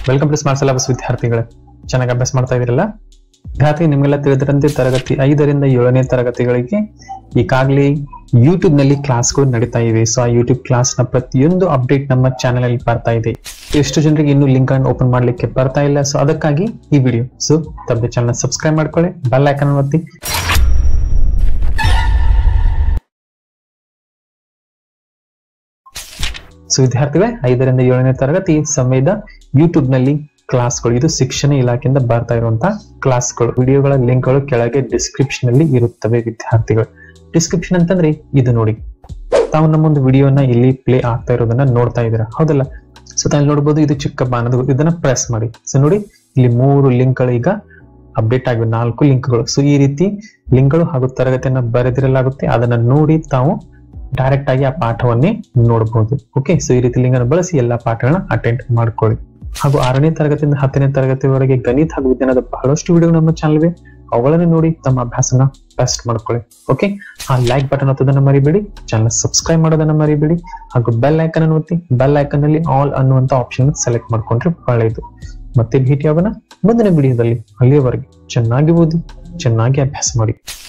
welcome to smart syllabus ವಿದ್ಯಾರ್ಥಿಗಳೇ ಚೆನ್ನಾಗಿ ಅಭ್ಯಾಸ ಮಾಡ್ತಾ ಇದ್ದೀರಲ್ಲ ವಿದ್ಯಾರ್ಥಿ ನಿಮಗೆಲ್ಲ ತಿಳಿದಿರಂತೆ ತರಗತಿ ಐದರಿಂದ ಏಳನೇ ತರಗತಿಗಳಿಗೆ ಈಗಾಗಲೇ ಯೂಟ್ಯೂಬ್ ನಲ್ಲಿ ಕ್ಲಾಸ್ಗಳು ನಡೀತಾ ಇವೆ ಸೊ ಆ ಯೂಟ್ಯೂಬ್ ಕ್ಲಾಸ್ ನ ಪ್ರತಿಯೊಂದು ಅಪ್ಡೇಟ್ ನಮ್ಮ ಚಾನೆಲ್ ಅಲ್ಲಿ ಬರ್ತಾ ಇದೆ ಎಷ್ಟು ಜನರಿಗೆ ಇನ್ನೂ ಲಿಂಕ್ ಅನ್ನು ಓಪನ್ ಮಾಡ್ಲಿಕ್ಕೆ ಬರ್ತಾ ಇಲ್ಲ ಸೊ ಅದಕ್ಕಾಗಿ ಈ ವಿಡಿಯೋ ಸೊ ತಪ್ಪದೆ ಚಾನಲ್ ಸಬ್ಸ್ಕ್ರೈಬ್ ಮಾಡ್ಕೊಳ್ಳಿ ಬೆಲ್ ಐಕನ್ ಒತ್ತಿ ಸೊ ವಿದ್ಯಾರ್ಥಿಗಳೇ ಐದರಿಂದ ಏಳನೇ ತರಗತಿ ಸಮಯದ ಯೂಟ್ಯೂಬ್ ನಲ್ಲಿ ಕ್ಲಾಸ್ಗಳು ಇದು ಶಿಕ್ಷಣ ಇಲಾಖೆಯಿಂದ ಬರ್ತಾ ಇರುವಂತಹ ಕ್ಲಾಸ್ಗಳು ವಿಡಿಯೋಗಳ ಲಿಂಕ್ಗಳು ಕೆಳಗೆ ಡಿಸ್ಕ್ರಿಪ್ಷನ್ ಅಲ್ಲಿ ಇರುತ್ತವೆ ವಿದ್ಯಾರ್ಥಿಗಳು ಡಿಸ್ಕ್ರಿಪ್ಷನ್ ಅಂತಂದ್ರೆ ಇದು ನೋಡಿ ತಾವು ನಮ್ಮೊಂದು ವಿಡಿಯೋನ ಇಲ್ಲಿ ಪ್ಲೇ ಆಗ್ತಾ ಇರೋದನ್ನ ನೋಡ್ತಾ ಇದ್ದೀರಾ ಹೌದಲ್ಲ ಸೊ ತಾವು ನೋಡಬಹುದು ಇದು ಚಿಕ್ಕ ಬಾಣದ ಇದನ್ನ ಪ್ರೆಸ್ ಮಾಡಿ ಸೊ ನೋಡಿ ಇಲ್ಲಿ ಮೂರು ಲಿಂಕ್ಗಳು ಈಗ ಅಪ್ಡೇಟ್ ಆಗಿವೆ ನಾಲ್ಕು ಲಿಂಕ್ಗಳು ಸೊ ಈ ರೀತಿ ಲಿಂಕ್ಗಳು ಹಾಗೂ ತರಗತಿಯನ್ನ ಬರೆದಿರಲಾಗುತ್ತೆ ಅದನ್ನ ನೋಡಿ ತಾವು ಡೈರೆಕ್ಟ್ ಆಗಿ ಆ ಪಾಠವನ್ನೇ ನೋಡಬಹುದು ಓಕೆ ಸೊ ಈ ರೀತಿ ಲಿಂಕ್ ಅನ್ನು ಬಳಸಿ ಎಲ್ಲಾ ಪಾಠಗಳನ್ನ ಅಟೆಂಡ್ ಮಾಡ್ಕೊಳ್ಳಿ ಹಾಗೂ ಆರನೇ ತರಗತಿಯಿಂದ ಹತ್ತನೇ ತರಗತಿವರೆಗೆ ಗಣಿತ ಹಾಗೂ ವಿಜ್ಞಾನದ ಬಹಳಷ್ಟು ವಿಡಿಯೋ ನಮ್ಮ ಚಾನಲ್ ಇವೆ ಅವುಗಳನ್ನು ನೋಡಿ ತಮ್ಮ ಅಭ್ಯಾಸನ ಬೆಸ್ಟ್ ಮಾಡ್ಕೊಳ್ಳಿ ಓಕೆ ಆ ಲೈಕ್ ಬಟನ್ ಒತ್ತೋದನ್ನ ಮರಿಬೇಡಿ ಚಾನಲ್ ಸಬ್ಸ್ಕ್ರೈಬ್ ಮಾಡೋದನ್ನ ಮರಿಬೇಡಿ ಹಾಗೂ ಬೆಲ್ ಐಕನ್ ಅನ್ನು ಒತ್ತಿ ಬೆಲ್ ಐಕನ್ ಅಲ್ಲಿ ಆಲ್ ಅನ್ನುವಂತ ಆಪ್ಷನ್ ಸೆಲೆಕ್ಟ್ ಮಾಡ್ಕೊಂಡ್ರೆ ಒಳ್ಳೆಯದು ಮತ್ತೆ ಭೇಟಿಯಾಗೋಣ ಮುಂದಿನ ವಿಡಿಯೋದಲ್ಲಿ ಅಲ್ಲಿಯವರೆಗೆ ಚೆನ್ನಾಗಿ ಓದಿ ಚೆನ್ನಾಗಿ ಅಭ್ಯಾಸ ಮಾಡಿ